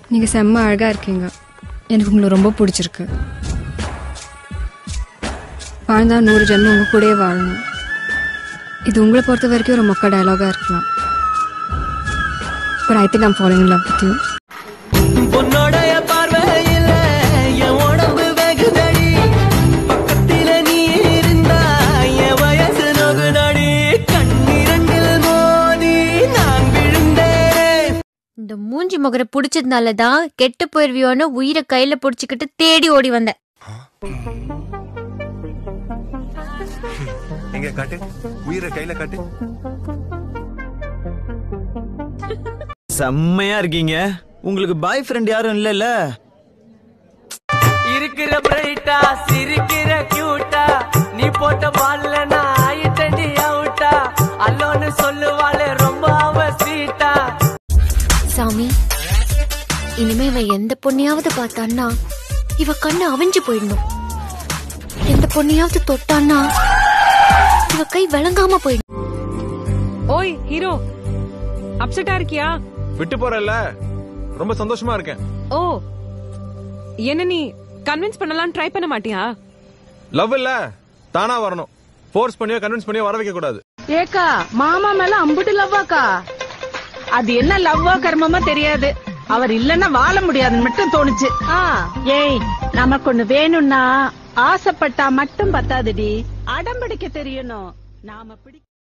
நீங்கள் செம்ம அழகாக இருக்கீங்க எனக்கு உங்களை ரொம்ப பிடிச்சிருக்கு வாழ்ந்தா நூறு ஜென்மம் உங்கள் கூடயே வாழணும் இது உங்களை பொறுத்த வரைக்கும் ஒரு மொக்க டயலாகாக இருக்கலாம் but I think I'm following love with you உன்னோடைய பார்வையில என் உடம்பு வெகுதடி பக்கத்தில நீ இருந்தா என் வயசு நொகுதடி கண்ணிரண்டில் மோதி நான் விழுந்தேன் இந்த மூஞ்சி முகரை பிடிச்சதுனால தான் கெட்டு போயிருவியோன்னு உயிரை கையில பிடிச்சிக்கிட்டு தேடி ஓடி வந்தேன் எங்க காட்டு உயிரை கையில காட்டு செம்மையா இருக்கீங்க உங்களுக்கு பாய் ஃப்ரெண்ட் யாரும் இல்லைல்ல இருக்கிற பிரைட்டா சிரிக்கிற கியூட்டா நீ போட்ட பால்ல நான் ஆயிட்டண்டி அவுட்டா அல்லோன்னு சொல்லுவாளே ரொம்ப அவ ஸ்வீட்டா சாமி இனிமே இவன் எந்த பொண்ணையாவது பார்த்தான்னா இவ கண்ணு அவிஞ்சு போயிடணும் எந்த பொண்ணையாவது தொட்டான்னா இவ கை விளங்காம போயிடும் ஓய் ஹீரோ அப்செட்டா இருக்கியா விட்டு போறல்ல ரொம்ப சந்தோஷமா இருக்கேன் ஓ என்ன நீ கன்வின்ஸ் பண்ணலாம் ட்ரை பண்ண மாட்டியா லவ் இல்ல தானா வரணும் ஃபோர்ஸ் பண்ணியோ கன்வின்ஸ் பண்ணியோ வர வைக்க கூடாது ஏக்கா மாமா மேல அம்புட்டு லவ்வாக்கா அது என்ன லவ்வா கர்மமா தெரியாது அவர் இல்லன்னா வாழ முடியாதுன்னு மட்டும் தோணுச்சு ஏய் நமக்கு ஒண்ணு வேணும்னா ஆசைப்பட்டா மட்டும் பத்தாதுடி அடம் பிடிக்க தெரியணும் நாம பிடி